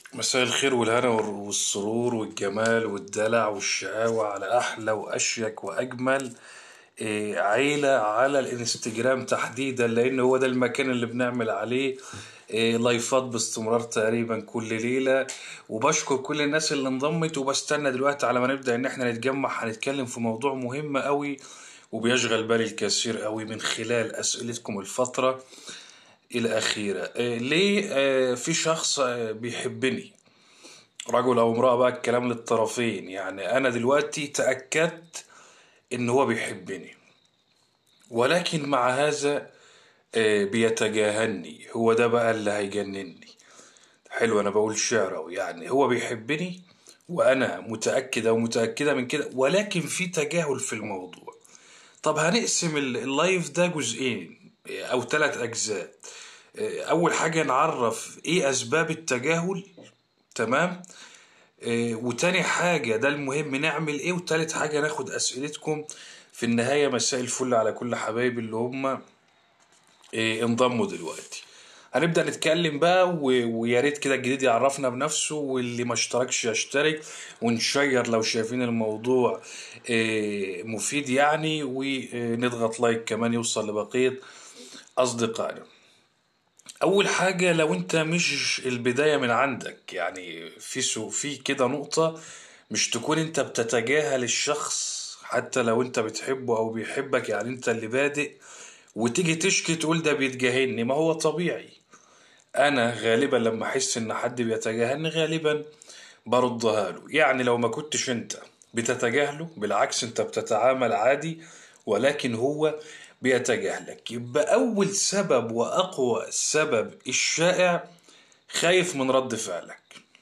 مساء الخير والهنا والسرور والجمال والدلع والشقاوة على أحلى وأشيك وأجمل إيه، عيلة على الانستجرام تحديدا لأن هو ده المكان اللي بنعمل عليه إيه، لايفات باستمرار تقريبا كل ليلة وبشكر كل الناس اللي انضمت وبستنى دلوقتي على ما نبدأ إن احنا نتجمع هنتكلم في موضوع مهم قوي وبيشغل بالي الكثير قوي من خلال أسئلتكم الفترة الأخيرة آه، ليه آه، في شخص آه، بيحبني رجل أو امرأة بقى الكلام للطرفين يعني أنا دلوقتي تأكدت إن هو بيحبني ولكن مع هذا بيتجاهلني هو ده بقى اللي هيجنني حلو أنا بقول شعر أهو يعني هو بيحبني وأنا متأكد أو متأكدة من كده ولكن في تجاهل في الموضوع طب هنقسم اللايف ده جزئين أو ثلاث أجزاء أول حاجة نعرف إيه أسباب التجاهل تمام آه، وتاني حاجة ده المهم نعمل إيه وتالت حاجة ناخد أسئلتكم في النهاية مساء الفل على كل حبايبي اللي هم آه، انضموا دلوقتي هنبدأ نتكلم بقى ويا ريت كده الجديد يعرفنا بنفسه واللي ما اشتركش يشترك ونشير لو شايفين الموضوع آه، مفيد يعني ونضغط لايك كمان يوصل لبقية أصدقائنا أول حاجة لو أنت مش البداية من عندك يعني في سو في كده نقطة مش تكون أنت بتتجاهل الشخص حتى لو أنت بتحبه أو بيحبك يعني أنت اللي بادئ وتيجي تشكي تقول ده بيتجاهلني ما هو طبيعي أنا غالبا لما أحس إن حد بيتجاهلني غالبا بردها له يعني لو ما كنتش أنت بتتجاهله بالعكس أنت بتتعامل عادي ولكن هو بيتجاهلك يبقى أول سبب وأقوى سبب الشائع خايف من رد فعلك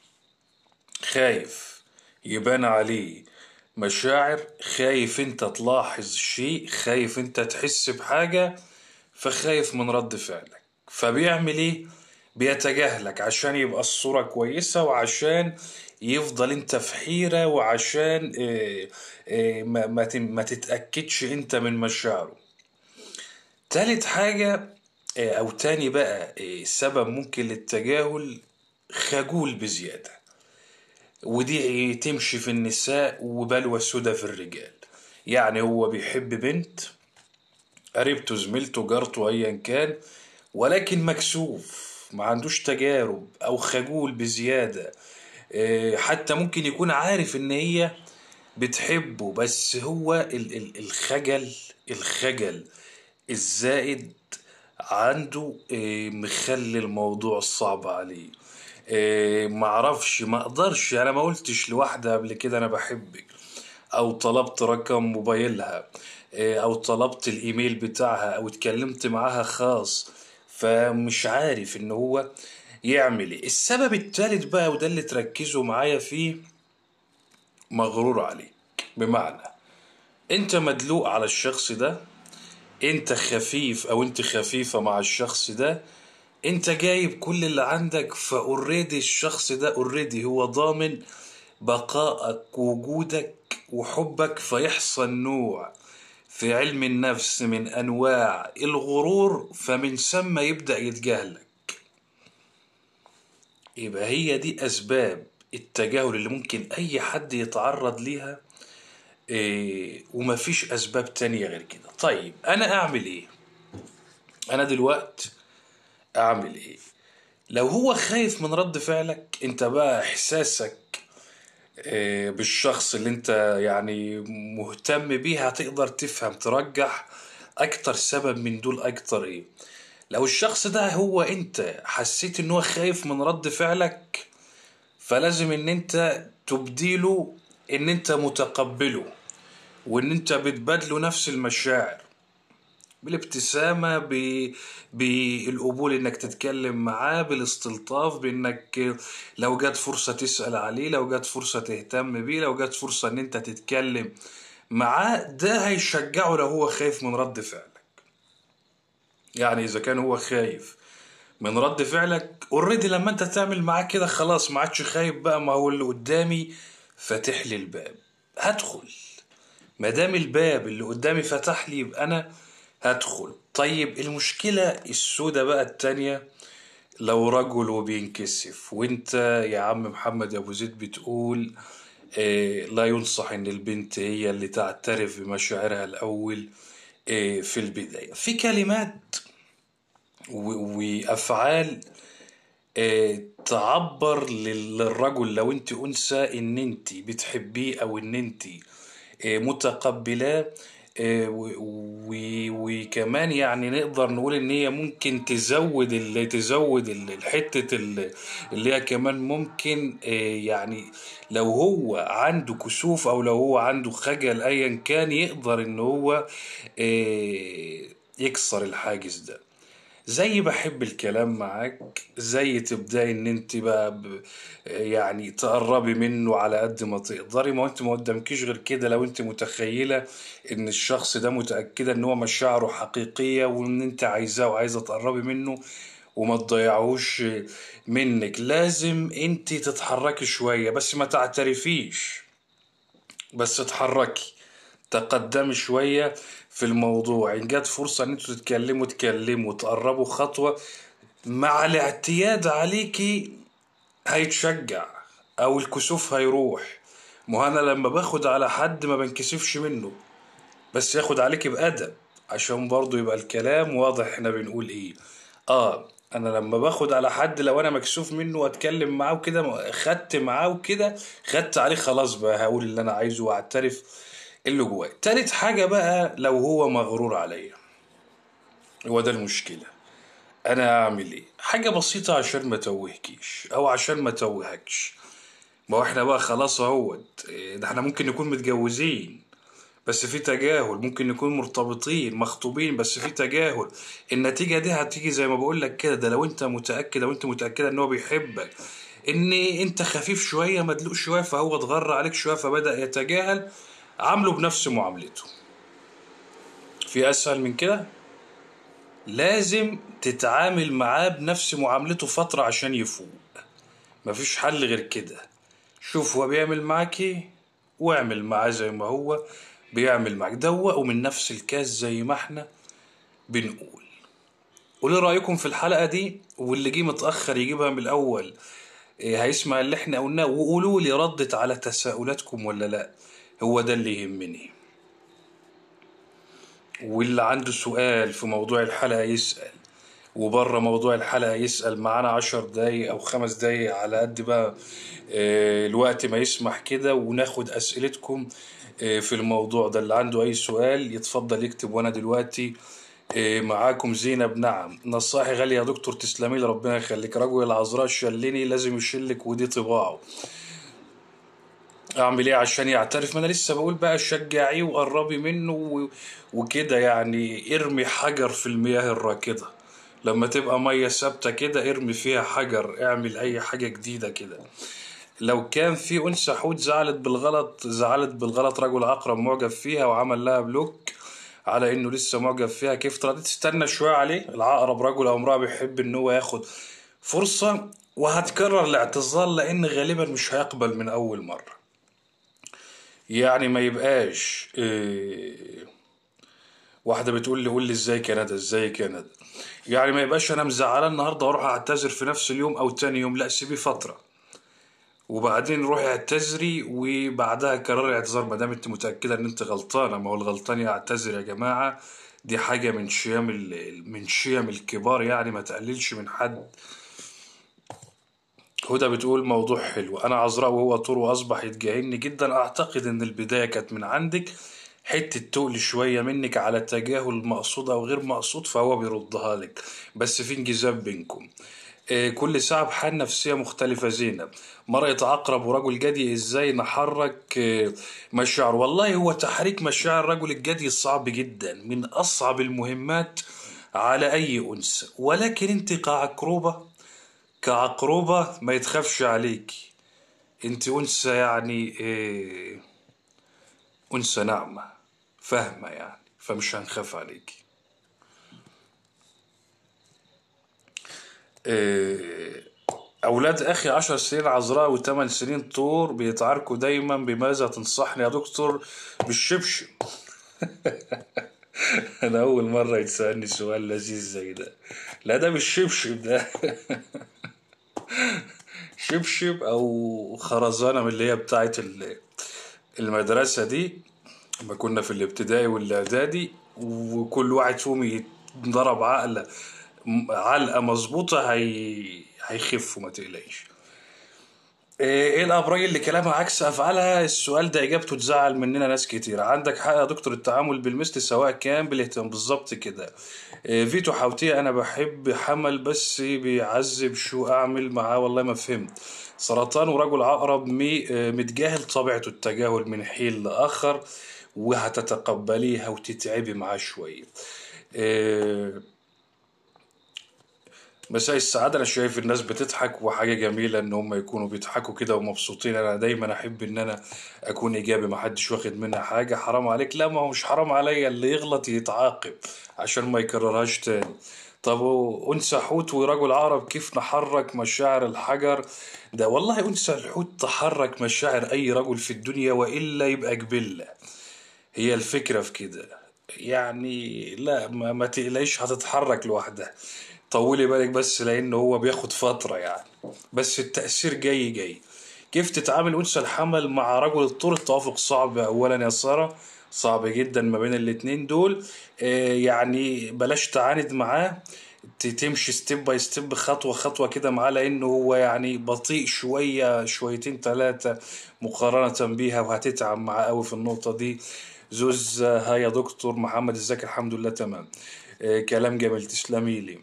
خايف يبان عليه مشاعر خايف انت تلاحظ شيء خايف انت تحس بحاجة فخايف من رد فعلك فبيعمل ايه بيتجاهلك عشان يبقى الصورة كويسة وعشان يفضل انت في حيرة وعشان اه اه ما تتأكدش انت من مشاعره تالت حاجة آه، أو تاني بقى آه، سبب ممكن للتجاهل خجول بزيادة ودي تمشي في النساء وبلوى السودا في الرجال يعني هو بيحب بنت قريبته زميلته جارته أيا كان ولكن مكسوف ما عندوش تجارب أو خجول بزيادة آه، حتى ممكن يكون عارف إن هي بتحبه بس هو الخجل الخجل الزائد عنده آه، مخلي الموضوع صعب عليه آه، معرفش ما اقدرش انا ما قلتش لواحدة قبل كده انا بحبك او طلبت رقم موبايلها آه، او طلبت الايميل بتاعها او اتكلمت معاها خاص فمش عارف ان هو يعمل ايه السبب التالت بقى وده اللي تركزوا معايا فيه مغرور عليك بمعنى انت مدلوق على الشخص ده انت خفيف او انت خفيفة مع الشخص ده انت جايب كل اللي عندك فاوريدي الشخص ده اوريدي هو ضامن بقائك وجودك وحبك فيحصل نوع في علم النفس من انواع الغرور فمن ثم يبدأ يتجاهلك يبقى هي دي اسباب التجاهل اللي ممكن اي حد يتعرض ليها إيه ومفيش اسباب تانية غير كده طيب انا اعمل ايه انا دلوقت اعمل ايه لو هو خايف من رد فعلك انت بقى احساسك إيه بالشخص اللي انت يعني مهتم بيه هتقدر تفهم ترجح اكتر سبب من دول اكتر ايه لو الشخص ده هو انت حسيت ان هو خايف من رد فعلك فلازم ان انت تبديله ان انت متقبله وان انت بتبادله نفس المشاعر بالابتسامة بالقبول انك تتكلم معاه بالاستلطاف بانك لو جات فرصة تسأل عليه لو جات فرصة تهتم بيه لو جات فرصة ان انت تتكلم معاه ده هيشجعه لو هو خايف من رد فعلك يعني اذا كان هو خايف من رد فعلك اوريدي لما انت تعمل معاه كده خلاص ما عادش خايف بقى ما هو اللي قدامي فاتح لي الباب هدخل ما دام الباب اللي قدامي فتح لي يبقى انا هدخل طيب المشكلة السودة بقى التانية لو رجل وبينكسف وانت يا عم محمد ابو زيد بتقول آه، لا ينصح ان البنت هي اللي تعترف بمشاعرها الاول آه، في البداية في كلمات و- وافعال آه، تعبر لل- للرجل لو انت انثى ان انت بتحبيه او ان انت آه، متقبلاه آه، و- و- وكمان يعني نقدر نقول ان هي ممكن تزود اللي تزود ال- الحتة ال- اللي هي كمان ممكن آه، يعني لو هو عنده كسوف او لو هو عنده خجل ايا كان يقدر ان هو آه، يكسر الحاجز ده زي بحب الكلام معاك زي تبدأي ان انت بقى ب... يعني تقربي منه على قد ما تقدري ما هو انت ما قدامكيش غير كده لو انت متخيلة ان الشخص ده متأكدة ان هو مشاعره حقيقية وان انت عايزاه وعايزة تقربي منه وما تضيعوش منك لازم انت تتحركي شوية بس ما تعترفيش بس اتحركي تقدمي شوية في الموضوع إن جت فرصة إن انتوا تتكلموا تكلموا تقربوا خطوة مع الاعتياد عليكي هيتشجع أو الكسوف هيروح ما هو أنا لما باخد على حد ما بنكسفش منه بس ياخد عليك بأدب عشان برضو يبقى الكلام واضح احنا بنقول ايه اه انا لما باخد على حد لو انا مكسوف منه واتكلم معاه وكده خدت معاه وكده خدت عليه خلاص بقى هقول اللي انا عايزه واعترف اللي جواي تالت حاجة بقى لو هو مغرور عليا هو ده المشكلة انا اعمل ايه حاجة بسيطة عشان ما توهكيش او عشان ما توهكش ما هو احنا بقى خلاص اهوت إيه، ده احنا ممكن نكون متجوزين بس في تجاهل ممكن نكون مرتبطين مخطوبين بس في تجاهل النتيجة دي هتيجي زي ما بقول لك كده ده لو انت متأكد لو انت متأكدة ان هو بيحبك ان انت خفيف شوية مدلوق شوية فهو اتغر عليك شوية فبدأ يتجاهل عامله بنفس معاملته في اسهل من كده لازم تتعامل معاه بنفس معاملته فترة عشان يفوق مفيش حل غير كده شوف هو بيعمل معاك ايه واعمل معاه زي ما هو بيعمل معاك دوقوا من نفس الكاس زي ما احنا بنقول قولوا رأيكم في الحلقة دي واللي جه متأخر يجيبها من الأول إيه هيسمع اللي احنا قلناه وقولوا لي ردت على تساؤلاتكم ولا لا هو ده اللي يهمني واللي عنده سؤال في موضوع الحلقة يسأل وبره موضوع الحلقة يسأل معانا عشر دقايق أو خمس دقايق على قد بقى آه، الوقت ما يسمح كده وناخد أسئلتكم آه، في الموضوع ده اللي عنده أي سؤال يتفضل يكتب وأنا دلوقتي آه، معاكم زينب نعم نصائحي غالية يا دكتور تسلمي لي ربنا يخليك رجل العذراء شلني لازم يشلك ودي طباعه اعمل ايه عشان يعترف ما انا لسه بقول بقى شجعيه وقربي منه و... وكده يعني ارمي حجر في المياه الراكده لما تبقى ميه ثابته كده ارمي فيها حجر اعمل اي حاجه جديده كده لو كان في انثى حوت زعلت بالغلط زعلت بالغلط رجل عقرب معجب فيها وعمل لها بلوك على انه لسه معجب فيها كيف ترى تستنى شويه عليه العقرب رجل او امراه بيحب ان هو ياخد فرصه وهتكرر الاعتذار لان غالبا مش هيقبل من اول مره يعني ما يبقاش إيه واحدة بتقول لي قول لي ازاي كندا ازاي كندا يعني ما يبقاش انا مزعلان النهارده واروح اعتذر في نفس اليوم او تاني يوم لا سيبيه فترة وبعدين روحي اعتذري وبعدها كرري اعتذار ما دام انت متأكدة ان انت غلطانة ما هو الغلطان يعتذر يا جماعة دي حاجة من شيم ال- من شيم الكبار يعني ما تقللش من حد هدى بتقول موضوع حلو انا عذراء وهو طور واصبح يتجاهلني جدا اعتقد ان البدايه كانت من عندك حته تقل شويه منك على تجاهل مقصود او غير مقصود فهو بيردها لك بس في انجذاب بينكم آه، كل ساعة بحال نفسية مختلفة زينب مرأة عقرب ورجل جدي ازاي نحرك آه، مشاعر والله هو تحريك مشاعر الرجل الجدي صعب جدا من أصعب المهمات على أي أنثى ولكن أنت كعقروبة كعقروبة ما يتخافش عليك انت انثى يعني إيه انثى ناعمة فاهمة يعني فمش هنخاف عليك إيه أولاد أخي عشر سنين عذراء وثمان سنين طور بيتعاركوا دايما بماذا تنصحني يا دكتور بالشبشب انا اول مرة يتسألني سؤال لذيذ زي ده لا ده مش شبشب ده شبشب او خرزانة من اللي هي بتاعت ال- المدرسة دي لما كنا في الابتدائي والاعدادي وكل واحد فيهم يتضرب عقلة علقة مظبوطة هي... هيخفوا ما تقلقش ايه الابراج اللي كلامها عكس افعالها السؤال ده اجابته تزعل مننا ناس كتير عندك حق يا دكتور التعامل بالمثل سواء كان بالاهتمام بالظبط كده إيه فيتو حوتيه انا بحب حمل بس بيعذب شو اعمل معاه والله ما فهمت سرطان ورجل عقرب مي آه، متجاهل طبيعته التجاهل من حين لاخر وهتتقبليها وتتعبي معاه شويه إيه مساء السعادة أنا شايف الناس بتضحك وحاجة جميلة إن هم يكونوا بيضحكوا كده ومبسوطين أنا دايما أحب إن أنا أكون إيجابي محدش واخد منها حاجة حرام عليك لا ما هو مش حرام عليا اللي يغلط يتعاقب عشان ما يكررهاش تاني طب وأنثى حوت ورجل عقرب كيف نحرك مشاعر الحجر ده والله أنثى الحوت تحرك مشاعر أي رجل في الدنيا وإلا يبقى جبلة هي الفكرة في كده يعني لا ما, ما تقلقيش هتتحرك لوحدها طولي بالك بس لان هو بياخد فترة يعني بس التأثير جاي جاي كيف تتعامل أنثى الحمل مع رجل الطور التوافق صعب أولا يا سارة صعب جدا ما بين الاتنين دول آه، يعني بلاش تعاند معاه ت- تمشي ستيب باي ستيب خطوة خطوة كده معاه لأنه هو يعني بطيء شوية شويتين تلاتة مقارنة بيها وهتتعب معاه قوي في النقطة دي زوز آه، ها يا دكتور محمد ازيك الحمد لله تمام آه، كلام جميل تسلمي لي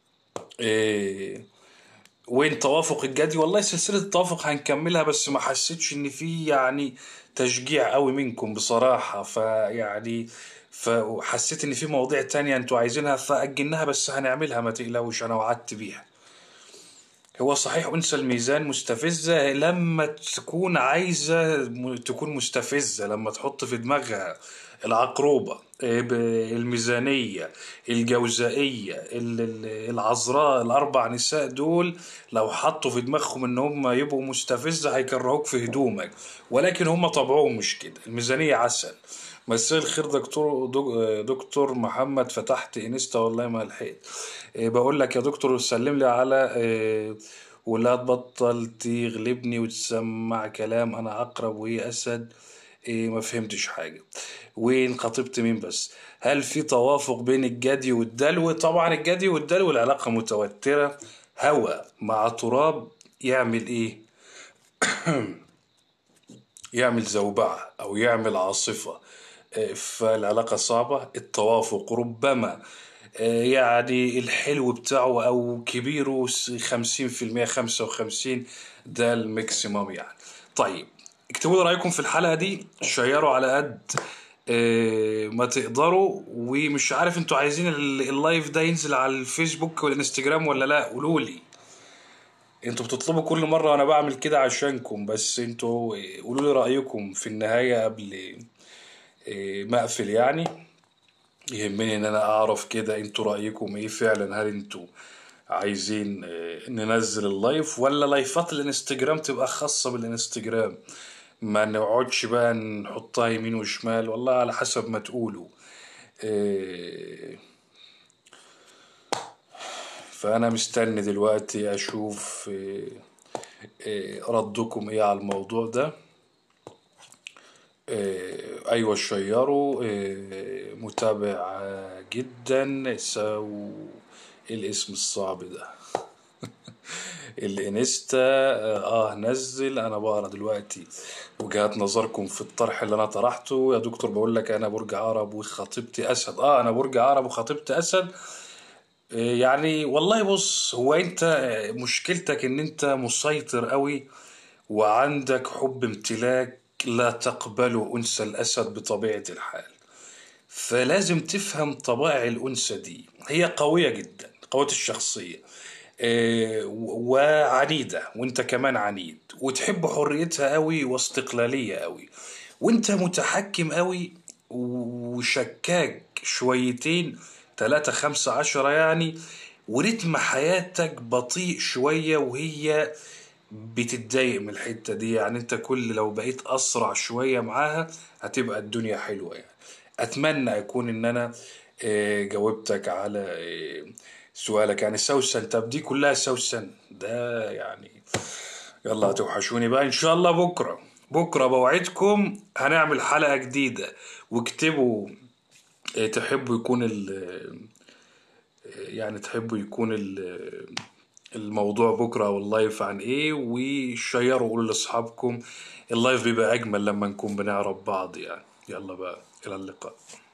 إيه وين توافق الجدي والله سلسلة التوافق هنكملها بس ما حسيتش ان في يعني تشجيع قوي منكم بصراحة فيعني فحسيت ان في مواضيع تانية انتوا عايزينها فأجلناها بس هنعملها ما تقلقوش انا وعدت بيها هو صحيح أنثى الميزان مستفزة لما تكون عايزة م- تكون مستفزة لما تحط في دماغها العقروبة إيه ب- الميزانية الجوزائية ال- ال- العذراء الأربع نساء دول لو حطوا في دماغهم إن هم يبقوا مستفزة هيكرهوك في هدومك ولكن هم طبعهم مش كده الميزانية عسل مساء الخير دكتور دك- دكتور محمد فتحت انستا والله ما لحقت إيه، بقول لك يا دكتور سلم لي على إيه، ولا تبطل تغلبني وتسمع كلام انا عقرب وهي اسد إيه ما فهمتش حاجة وين خطبت مين بس هل في توافق بين الجدي والدلو طبعا الجدي والدلو العلاقة متوترة هوا مع تراب يعمل ايه يعمل زوبعة أو يعمل عاصفة آه، فالعلاقة صعبة التوافق ربما آه، يعني الحلو بتاعه أو كبيره خمسين في المية خمسة وخمسين ده الماكسيموم يعني طيب اكتبوا لي رأيكم في الحلقة دي شيروا على قد آه، ما تقدروا ومش عارف انتوا عايزين ال- اللايف ده ينزل على الفيسبوك والانستجرام ولا لا قولوا لي انتوا بتطلبوا كل مرة وانا بعمل كده عشانكم بس انتوا إيه، قولوا لي رأيكم في النهاية قبل إيه، ما اقفل يعني يهمني ان انا اعرف كده انتوا رأيكم ايه فعلا هل انتوا عايزين إيه، ننزل اللايف ولا لايفات الانستجرام تبقى خاصة بالانستجرام ما نقعدش بقى نحطها يمين وشمال والله على حسب ما تقولوا إيه، فأنا مستني دلوقتي أشوف إيه، إيه، ردكم إيه على الموضوع ده إيه، أيوة شيروا إيه، متابع جدا سو إيه الاسم الصعب ده الانستا اه نزل انا بقرا دلوقتي وجهات نظركم في الطرح اللي انا طرحته يا دكتور بقول لك انا برج عقرب وخطيبتي اسد اه انا برج عقرب وخطيبتي اسد يعني والله بص هو انت مشكلتك ان انت مسيطر قوي وعندك حب امتلاك لا تقبله انثى الاسد بطبيعة الحال فلازم تفهم طبائع الانثى دي هي قوية جدا قوية الشخصية آه، وعنيدة وانت كمان عنيد وتحب حريتها قوي واستقلالية قوي وانت متحكم قوي وشكاك شويتين تلاتة خمسة عشرة يعني ورتم حياتك بطيء شوية وهي بتتضايق من الحتة دي يعني انت كل لو بقيت اسرع شوية معاها هتبقى الدنيا حلوة يعني اتمنى يكون ان انا آه، جاوبتك على آه، سؤالك يعني سوسن طب دي كلها سوسن ده يعني يلا هتوحشوني بقى ان شاء الله بكره بكره بوعدكم هنعمل حلقه جديده واكتبوا آه، تحبوا يكون ال يعني تحبوا يكون ال- الموضوع بكرة او اللايف عن ايه وشيروا قولوا لاصحابكم اللايف بيبقى اجمل لما نكون بنعرف بعض يعني يلا بقى الى اللقاء